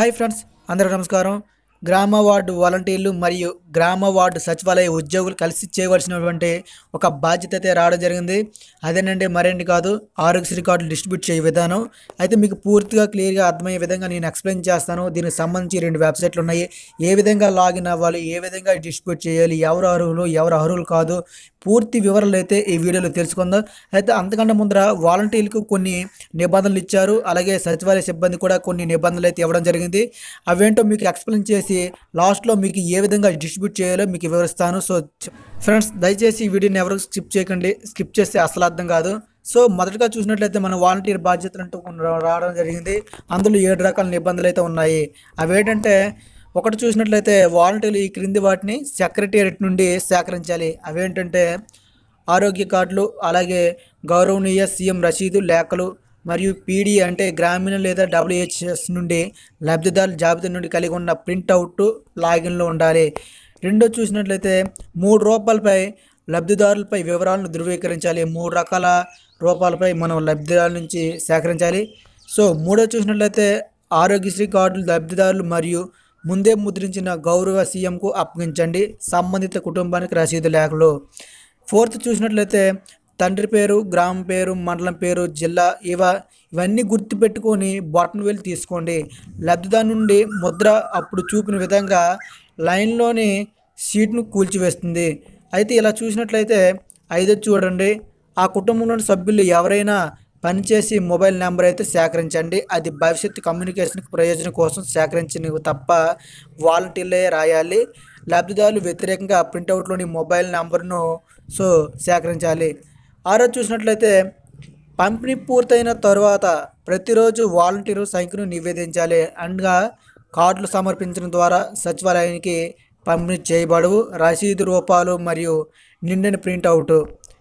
Hi friends అందరికీ నమస్కారం గ్రామ వార్డు వాలంటీర్లు మరియు గ్రామ వార్డు సచివాలయ ఉద్యోగులు కలిసి చేయవలసినటువంటి ఒక బాధ్యత అయితే రావడం జరిగింది అదేనండి మరేంటి కాదు ఆరోగ్యశ్రీ కార్డులు డిస్ట్రిబ్యూట్ చేయ విధానం అయితే మీకు పూర్తిగా క్లియర్గా అర్థమయ్యే విధంగా నేను ఎక్స్ప్లెయిన్ చేస్తాను దీనికి సంబంధించి రెండు వెబ్సైట్లు ఉన్నాయి ఏ విధంగా లాగిన్ అవ్వాలి ఏ విధంగా డిస్ట్రిబ్యూట్ చేయాలి ఎవరు అర్హులు ఎవరు అర్హులు కాదు పూర్తి వివరాలు అయితే ఈ వీడియోలో తెలుసుకుందాం అయితే అంతకంటే ముందర వాలంటీర్లకు కొన్ని నిబంధనలు ఇచ్చారు అలాగే సచివాలయ సిబ్బంది కూడా కొన్ని నిబంధనలు అయితే ఇవ్వడం జరిగింది అవేంటో మీకు ఎక్స్ప్లెయిన్ చేసి లాస్ట్లో మీకు ఏ విధంగా డిస్ట్రిబ్యూట్ చేయాలో మీకు వివరిస్తాను సో ఫ్రెండ్స్ దయచేసి ఈ వీడియోని ఎవరు స్కిప్ చేయకండి స్కిప్ చేస్తే అసలు అర్థం కాదు సో మొదటగా చూసినట్లయితే మన వాలంటీర్ బాధ్యతలు అంటూ కొన్ని రా- రావడం జరిగింది అందులో ఏడు రకాల నిబంధనలు అయితే ఉన్నాయి అవి ఏంటంటే ఒకటి చూసినట్లయితే వాలంటీర్లు ఈ క్రింది వాటిని సెక్రటేరియట్ నుండి సేకరించాలి అవేంటంటే ఆరోగ్య కార్డులు అలాగే గౌరవనీయ సీఎం రసీదు లేఖలు మరియు పీడీ అంటే గ్రామీణ లేదా డబ్ల్యూహెచ్ఎస్ నుండి లబ్ధిదారుల జాబితా నుండి కలిగి ఉన్న ప్రింట్అవుట్ లాగిన్లో ఉండాలి రెండో చూసినట్లయితే మూడు రూపాయలపై లబ్ధిదారులపై వివరాలను ధృవీకరించాలి మూడు రకాల రూపాయలపై మనం లబ్ధిదారుల నుంచి సేకరించాలి సో మూడో చూసినట్లయితే ఆరోగ్యశ్రీ కార్డులు లబ్ధిదారులు మరియు ముందే ముద్రించిన గౌరవ సీఎంకు అప్పగించండి సంబంధిత కుటుంబానికి రసీదు లేఖలు ఫోర్త్ చూసినట్లయితే తండ్రి పేరు గ్రామం పేరు మండలం పేరు జిల్లా ఇవ ఇవన్నీ గుర్తుపెట్టుకొని బటన్ వేలు తీసుకోండి లబ్ధిదారు నుండి ముద్ర అప్పుడు చూపిన విధంగా లైన్లోని సీట్ను కూల్చివేస్తుంది అయితే ఇలా చూసినట్లయితే ఐదో చూడండి ఆ కుటుంబంలోని సభ్యులు ఎవరైనా పనిచేసి మొబైల్ నెంబర్ అయితే సేకరించండి అది భవిష్యత్తు కమ్యూనికేషన్కి ప్రయోజనం కోసం సేకరించినవి తప్ప వాలంటీర్లే రాయాలి లబ్ధిదారులు వ్యతిరేకంగా ప్రింట్అవుట్లోని మొబైల్ నెంబర్ను సో సేకరించాలి ఆరో చూసినట్లయితే పంపిణీ పూర్తయిన తర్వాత ప్రతిరోజు వాలంటీరు సంఖ్యను నివేదించాలి అనగా కార్డులు సమర్పించడం ద్వారా సచివాలయానికి పంపిణీ చేయబడవు రసీదు రూపాలు మరియు నిండిన ప్రింట్అవుట్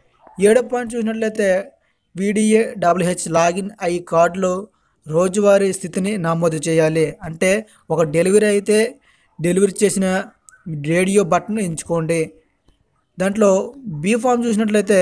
ఏడో పాయింట్ చూసినట్లయితే వీడిఏ డబ్ల్యూహెచ్ లాగిన్ అయ్యి కార్డులో రోజువారీ స్థితిని నమోదు చేయాలి అంటే ఒక డెలివరీ అయితే డెలివరీ చేసిన రేడియో బటన్ ఎంచుకోండి దాంట్లో బీ ఫామ్ చూసినట్లయితే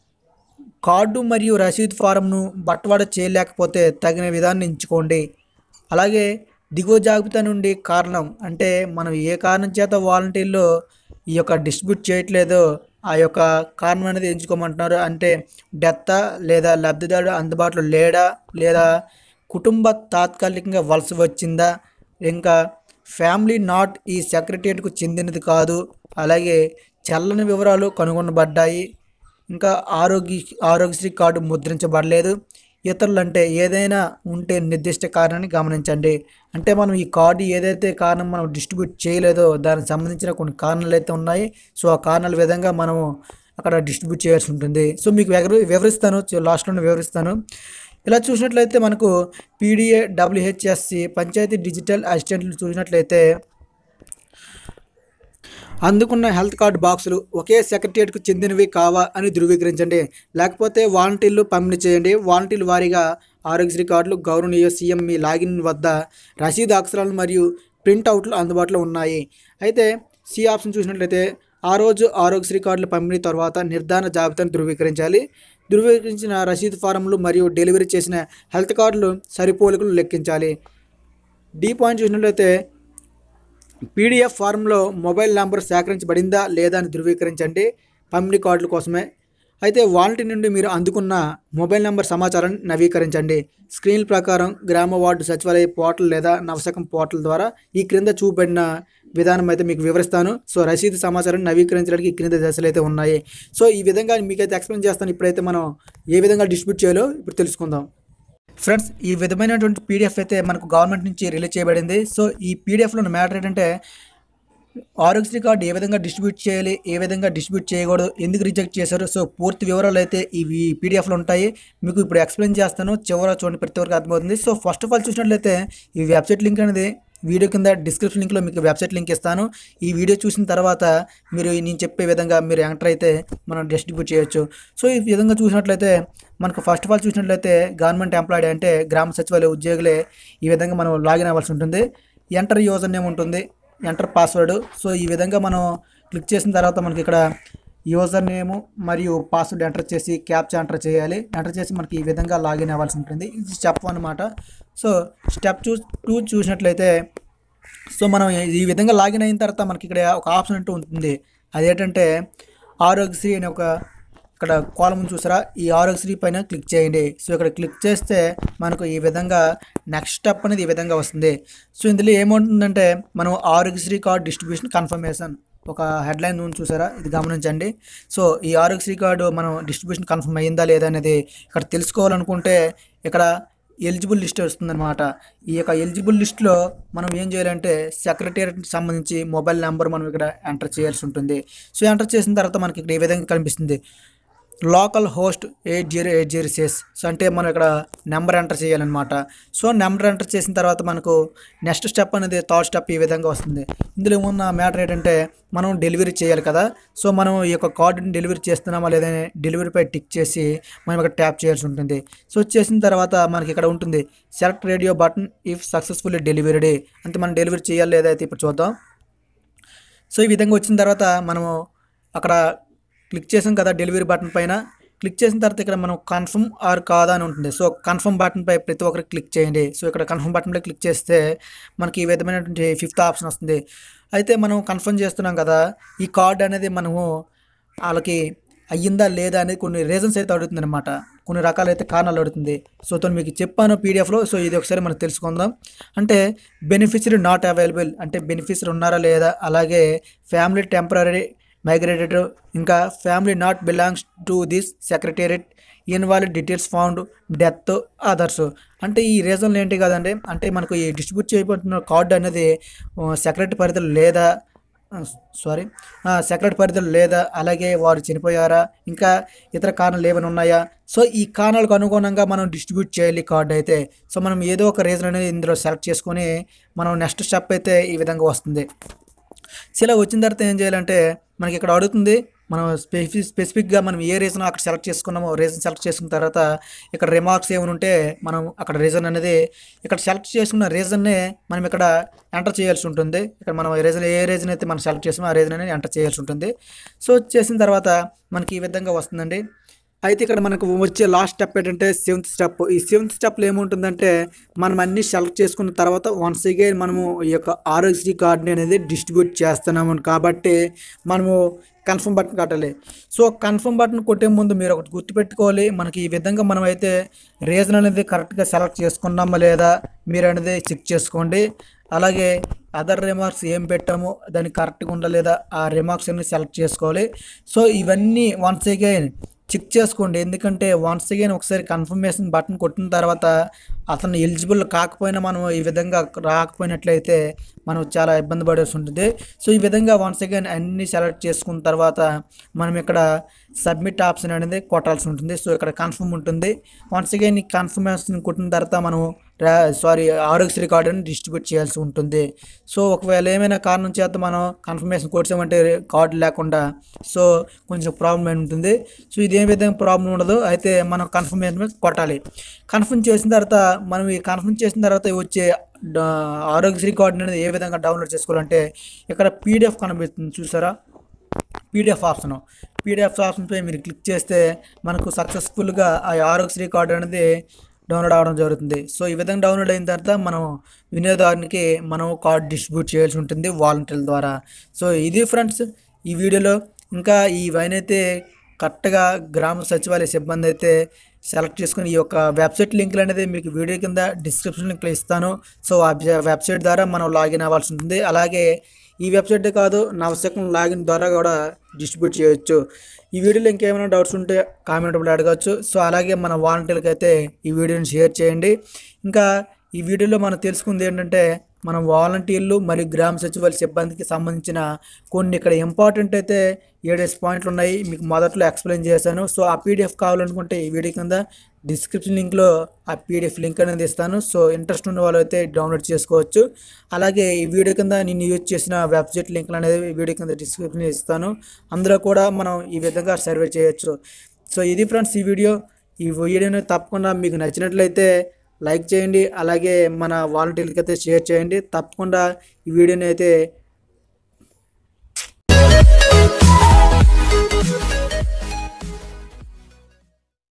కార్డు మరియు రసీదు ఫారంను బట్వాడ చేయలేకపోతే తగిన విధాన్ని ఎంచుకోండి అలాగే దిగువ జాబితా నుండి కారణం అంటే మనం ఏ కారణం చేత వాలంటీర్లు ఈ యొక్క డిస్ట్రిబ్యూట్ చేయట్లేదో ఆ యొక్క కారణం అనేది ఎంచుకోమంటున్నారు అంటే డెత్తా లేదా లబ్ధిదారుడు అందుబాటులో లేడా లేదా కుటుంబ తాత్కాలికంగా వలస వచ్చిందా ఇంకా ఫ్యామిలీ నాట్ ఈ సెక్రటరియట్కు చెందినది కాదు అలాగే చెల్లని వివరాలు కనుగొనబడ్డాయి ఇంకా ఆరోగ్య ఆరోగ్యశ్రీ కార్డు ముద్రించబడలేదు ఇతరులు అంటే ఏదైనా ఉంటే నిర్దిష్ట కారణాన్ని గమనించండి అంటే మనం ఈ కార్డు ఏదైతే కారణం మనం డిస్ట్రిబ్యూట్ చేయలేదో దానికి సంబంధించిన కొన్ని కారణాలు అయితే ఉన్నాయి సో ఆ కారణాల విధంగా మనము అక్కడ డిస్ట్రిబ్యూట్ చేయాల్సి ఉంటుంది సో మీకు వివరి వివరిస్తాను లాస్ట్లో వివరిస్తాను ఇలా చూసినట్లయితే మనకు పీడిఏ డబ్ల్యూహెచ్ఎస్సి పంచాయతీ డిజిటల్ అసిస్టెంట్లు చూసినట్లయితే అందుకున్న హెల్త్ కార్డు బాక్సులు ఒకే సెక్రటరియట్కు చెందినవి కావా అని ధృవీకరించండి లేకపోతే వాలంటీర్లు పంపిణీ చేయండి వాలంటీర్ల వారీగా ఆరోగ్యశ్రీ కార్డులు గౌరవనీయ సీఎం మీ లాగిన్ వద్ద రసీదు అక్షరాలు మరియు ప్రింట్అవుట్లు అందుబాటులో ఉన్నాయి అయితే సి ఆప్షన్ చూసినట్లయితే ఆ రోజు ఆరోగ్యశ్రీ కార్డుల పంపిణీ తర్వాత నిర్ధారణ జాబితాను ధృవీకరించాలి ధృవీకరించిన రసీదు ఫారంలు మరియు డెలివరీ చేసిన హెల్త్ కార్డులు సరిపోలికలు లెక్కించాలి డి పాయింట్ చూసినట్లయితే పీడిఎఫ్ ఫారంలో మొబైల్ నెంబర్ సేకరించబడిందా లేదా అని ధృవీకరించండి పంపిణీ కార్డుల కోసమే అయితే వాలంటీర్ నుండి మీరు అందుకున్న మొబైల్ నెంబర్ సమాచారాన్ని నవీకరించండి స్క్రీన్ ప్రకారం గ్రామ వార్డు సచివాలయ పోర్టల్ లేదా నవశకం పోర్టల్ ద్వారా ఈ క్రింద చూపబడిన విధానం అయితే మీకు వివరిస్తాను సో రసీదు సమాచారాన్ని నవీకరించడానికి ఈ క్రింద దశలు అయితే ఉన్నాయి సో ఈ విధంగా మీకైతే ఎక్స్ప్లెయిన్ చేస్తాను ఇప్పుడైతే మనం ఏ విధంగా డిస్ట్రిబ్యూట్ చేయాలో ఇప్పుడు తెలుసుకుందాం ఫ్రెండ్స్ ఈ విధమైనటువంటి పీడిఎఫ్ అయితే మనకు గవర్నమెంట్ నుంచి రిలీజ్ చేయబడింది సో ఈ పీడిఎఫ్లో మ్యాటర్ ఏంటంటే ఆరోగ్యశ్రీ కార్డు ఏ విధంగా డిస్ట్రిబ్యూట్ చేయాలి ఏ విధంగా డిస్ట్రిబ్యూట్ చేయకూడదు ఎందుకు రిజెక్ట్ చేశారు సో పూర్తి వివరాలు అయితే ఇవి పీడిఎఫ్లో ఉంటాయి మీకు ఇప్పుడు ఎక్స్ప్లెయిన్ చేస్తాను చివర చూడండి ప్రతి ఒక్కరికి అర్థమవుతుంది సో ఫస్ట్ ఆఫ్ ఆల్ చూసినట్లయితే ఈ వెబ్సైట్ లింక్ అనేది వీడియో కింద డిస్క్రిప్షన్ లింక్లో మీకు వెబ్సైట్ లింక్ ఇస్తాను ఈ వీడియో చూసిన తర్వాత మీరు నేను చెప్పే విధంగా మీరు ఎంటర్ అయితే మనం డిస్ట్రిబ్యూట్ చేయొచ్చు సో ఈ విధంగా చూసినట్లయితే మనకు ఫస్ట్ ఆఫ్ ఆల్ చూసినట్లయితే గవర్నమెంట్ ఎంప్లాయీ అంటే గ్రామ సచివాలయ ఉద్యోగులే ఈ విధంగా మనం లాగిన్ అవ్వాల్సి ఉంటుంది ఎంటర్ యూజర్ నేమ్ ఉంటుంది ఎంటర్ పాస్వర్డ్ సో ఈ విధంగా మనం క్లిక్ చేసిన తర్వాత మనకి ఇక్కడ యూజర్ నేము మరియు పాస్వర్డ్ ఎంటర్ చేసి క్యాప్చా ఎంటర్ చేయాలి ఎంటర్ చేసి మనకి ఈ విధంగా లాగిన్ అవ్వాల్సి ఉంటుంది ఇది స్టెప్ వన్ అనమాట సో స్టెప్ చూ టూ చూసినట్లయితే సో మనం ఈ విధంగా లాగిన్ అయిన తర్వాత మనకి ఇక్కడ ఒక ఆప్షన్ అంటూ ఉంటుంది అదేంటంటే ఆరోగ్యశ్రీ అనే ఒక ఇక్కడ కాలం చూసారా ఈ ఆరోగ్యశ్రీ పైన క్లిక్ చేయండి సో ఇక్కడ క్లిక్ చేస్తే మనకు ఈ విధంగా నెక్స్ట్ స్టెప్ అనేది ఈ విధంగా వస్తుంది సో ఇందులో ఏముంటుందంటే మనం ఆరోగ్యశ్రీ కార్డ్ డిస్ట్రిబ్యూషన్ కన్ఫర్మేషన్ ఒక హెడ్లైన్ ఉంది చూసారా ఇది గమనించండి సో ఈ ఆరోగ్యశ్రీ కార్డు మనం డిస్ట్రిబ్యూషన్ కన్ఫర్మ్ అయ్యిందా లేదా అనేది ఇక్కడ తెలుసుకోవాలనుకుంటే ఇక్కడ ఎలిజిబుల్ లిస్ట్ వస్తుందన్నమాట ఈ యొక్క ఎలిజిబుల్ లిస్ట్లో మనం ఏం చేయాలంటే సెక్రటేరియట్కి సంబంధించి మొబైల్ నెంబర్ మనం ఇక్కడ ఎంటర్ చేయాల్సి ఉంటుంది సో ఎంటర్ చేసిన తర్వాత మనకి ఇక్కడ ఈ విధంగా కనిపిస్తుంది local host eight zero eight zero six so అంటే మనం ఇక్కడ నెంబర్ ఎంటర్ చేయాలన్నమాట సో నెంబర్ ఎంటర్ చేసిన తర్వాత మనకు నెక్స్ట్ స్టెప్ అనేది థర్డ్ స్టెప్ ఈ విధంగా వస్తుంది ఇందులో ఉన్న మ్యాటర్ ఏంటంటే మనం డెలివరీ చేయాలి కదా సో మనం ఈ యొక్క కార్డుని డెలివరీ చేస్తున్నామా లేదా డెలివరీపై టిక్ చేసి మనం ఇక్కడ ట్యాప్ చేయాల్సి ఉంటుంది సో చేసిన తర్వాత మనకి ఇక్కడ ఉంటుంది select radio button if successfully delivery అంటే మనం డెలివరీ చేయాలి లేదా అయితే ఇప్పుడు చూద్దాం సో ఈ విధంగా వచ్చిన తర్వాత మనము అక్కడ క్లిక్ చేసాం కదా డెలివరీ బటన్ పైన క్లిక్ చేసిన తర్వాత ఇక్కడ మనం కన్ఫర్మ్ ఆర్ కాదా అని ఉంటుంది సో కన్ఫర్మ్ బటన్ పై ప్రతి ఒక్కరికి క్లిక్ చేయండి సో ఇక్కడ కన్ఫర్మ్ బటన్ పై క్లిక్ చేస్తే మనకి ఈ విధమైనటువంటి ఫిఫ్త్ ఆప్షన్ వస్తుంది అయితే మనం కన్ఫర్మ్ చేస్తున్నాం కదా ఈ కార్డ్ అనేది మనము వాళ్ళకి అయ్యిందా లేదా అనేది కొన్ని రీజన్స్ అయితే అడుగుతుంది అనమాట కొన్ని రకాలైతే కారణాలు అడుగుతుంది సో తో మీకు చెప్పాను పీడిఎఫ్లో సో ఇది ఒకసారి మనం తెలుసుకుందాం అంటే బెనిఫిషరీ నాట్ అవైలబుల్ అంటే బెనిఫిషరీ ఉన్నారా లేదా అలాగే ఫ్యామిలీ టెంపరీ మైగ్రేటెడ్ ఇంకా family not belongs to this secretariat invalid details found death others అంటే ఈ రీజన్లు ఏంటి కదండి అంటే మనకు ఈ డిస్ట్రిబ్యూట్ చేయబడుతున్న కార్డు అనేది సెక్రటరీ పరిధిలో లేదా సారీ సెక్రటరీ పరిధిలో లేదా అలాగే వారు చనిపోయారా ఇంకా ఇతర కారణాలు ఏమైనా ఉన్నాయా సో ఈ కారణాలకు అనుగుణంగా మనం డిస్ట్రిబ్యూట్ చేయాలి కార్డు అయితే సో మనం ఏదో ఒక రీజన్ అనేది ఇందులో సెలెక్ట్ చేసుకొని మనం నెక్స్ట్ స్టెప్ అయితే ఈ విధంగా వస్తుంది సో ఇలా వచ్చిన తర్వాత ఏం చేయాలంటే మనకి ఇక్కడ అడుగుతుంది మనం స్పెసిఫి స్పెసిఫిక్గా మనం ఏ రీజన్ అక్కడ సెలెక్ట్ చేసుకున్నామో రీజన్ సెలెక్ట్ చేసుకున్న తర్వాత ఇక్కడ రిమార్క్స్ ఏమైనా ఉంటే మనం అక్కడ రీజన్ అనేది ఇక్కడ సెలెక్ట్ చేసుకున్న రీజన్నే మనం ఇక్కడ ఎంటర్ చేయాల్సి ఉంటుంది ఇక్కడ మనం రీజన్ ఏ రీజన్ అయితే మనం సెలెక్ట్ చేసామో ఆ రీజన్ అనేది ఎంటర్ చేయాల్సి ఉంటుంది సో చేసిన తర్వాత మనకి ఈ విధంగా వస్తుందండి అయితే ఇక్కడ మనకు వచ్చే లాస్ట్ స్టెప్ ఏంటంటే సెవెంత్ స్టెప్ ఈ సెవెంత్ స్టెప్లో ఏముంటుందంటే మనం అన్ని సెలెక్ట్ చేసుకున్న తర్వాత వన్స్ అగైన్ మనము ఈ యొక్క ఆరోగ్యశ్రీ కార్డుని అనేది డిస్ట్రిబ్యూట్ చేస్తున్నాము కాబట్టి మనము కన్ఫర్మ్ బటన్ కొట్టాలి సో కన్ఫర్మ్ బటన్ కొట్టే ముందు మీరు ఒకటి గుర్తుపెట్టుకోవాలి మనకి ఈ విధంగా మనం అయితే రీజన్ అనేది కరెక్ట్గా సెలెక్ట్ చేసుకున్నామా లేదా మీరు అనేది చెక్ చేసుకోండి అలాగే అదర్ రిమార్క్స్ ఏం పెట్టామో దాన్ని కరెక్ట్గా ఉందా లేదా ఆ రిమార్క్స్ అన్ని సెలెక్ట్ చేసుకోవాలి సో ఇవన్నీ వన్స్ అగైన్ చెక్ చేసుకోండి ఎందుకంటే వన్స్ అగైన్ ఒకసారి కన్ఫర్మేషన్ బటన్ కొట్టిన తర్వాత అతను ఎలిజిబుల్ కాకపోయినా మనం ఈ విధంగా రాకపోయినట్లయితే మనం చాలా ఇబ్బంది పడాల్సి ఉంటుంది సో ఈ విధంగా వన్స్ అగైన్ అన్ని సెలెక్ట్ చేసుకున్న తర్వాత మనం ఇక్కడ సబ్మిట్ ఆప్షన్ అనేది కొట్టాల్సి ఉంటుంది సో ఇక్కడ కన్ఫర్మ్ ఉంటుంది వన్స్ అగైన్ ఈ కన్ఫర్మేషన్ కొట్టిన తర్వాత మనం సారీ ఆరోగ్యశ్రీ కార్డుని డిస్ట్రిబ్యూట్ చేయాల్సి ఉంటుంది సో ఒకవేళ ఏమైనా కారణం చేత మనం కన్ఫర్మేషన్ కొట్టామంటే కార్డు లేకుండా సో కొంచెం ప్రాబ్లం ఉంటుంది సో ఇది ఏ విధంగా ప్రాబ్లం ఉండదు అయితే మనం కన్ఫర్మేషన్ కొట్టాలి కన్ఫర్మ్ చేసిన తర్వాత మనం ఈ కన్ఫర్మ్ చేసిన తర్వాత వచ్చే డ- ఆరోగ్యశ్రీ కార్డు అనేది ఏ విధంగా డౌన్లోడ్ చేసుకోవాలంటే ఇక్కడ పీడిఎఫ్ కనిపిస్తుంది చూసారా పీడిఎఫ్ ఆప్షన్ పీడిఎఫ్ ఆప్షన్పై మీరు క్లిక్ చేస్తే మనకు సక్సెస్ఫుల్గా ఆ ఆరోగ్యశ్రీ కార్డు అనేది డౌన్లోడ్ అవ్వడం జరుగుతుంది సో ఈ విధంగా డౌన్లోడ్ అయిన తర్వాత మనం వినియోగదారునికి మనం కార్డ్ డిస్ట్రిబ్యూట్ చేయాల్సి ఉంటుంది వాలంటీర్ల ద్వారా సో ఇది ఫ్రెండ్స్ ఈ వీడియోలో ఇంకా ఈ వైన్ అయితే కరెక్ట్గా గ్రామ సచివాలయ సిబ్బంది అయితే సెలెక్ట్ చేసుకుని ఈ యొక్క వెబ్సైట్ లింకులు అనేది మీకు వీడియో కింద డిస్క్రిప్షన్ లింక్లో ఇస్తాను సో ఆ వెబ్సైట్ ద్వారా మనం లాగిన్ అవ్వాల్సి ఉంటుంది అలాగే ఈ వెబ్సైట్ కాదు నవశకం లాగిన్ ద్వారా కూడా డిస్ట్రిబ్యూట్ చేయొచ్చు ఈ వీడియోలో ఇంకేమైనా డౌట్స్ ఉంటే కామెంట్ అడగవచ్చు సో అలాగే మన వాలంటీర్లకు అయితే ఈ వీడియోని షేర్ చేయండి ఇంకా ఈ వీడియోలో మనం తెలుసుకుంది ఏంటంటే మనం వాలంటీర్లు మరియు గ్రామ సచివాలయ సిబ్బందికి సంబంధించిన కొన్ని ఇక్కడ ఇంపార్టెంట్ అయితే ఏడేసి పాయింట్లు ఉన్నాయి మీకు మొదట్లో ఎక్స్ప్లెయిన్ చేశాను సో ఆ పీడిఎఫ్ కావాలనుకుంటే ఈ వీడియో కింద డిస్క్రిప్షన్ లింక్లో ఆ పీడిఎఫ్ లింక్ అనేది ఇస్తాను సో ఇంట్రెస్ట్ ఉన్న వాళ్ళు అయితే డౌన్లోడ్ చేసుకోవచ్చు అలాగే ఈ వీడియో కింద నేను యూజ్ చేసిన వెబ్సైట్ లింక్లు అనేది ఈ వీడియో కింద డిస్క్రిప్షన్ ఇస్తాను అందులో కూడా మనం ఈ విధంగా సర్వే చేయొచ్చు సో ఇది ఫ్రెండ్స్ ఈ వీడియో ఈ వీడియోని తప్పకుండా మీకు నచ్చినట్లయితే లైక్ చేయండి అలాగే మన వాలంటీర్లకి అయితే షేర్ చేయండి తప్పకుండా ఈ వీడియోని అయితే Thank you.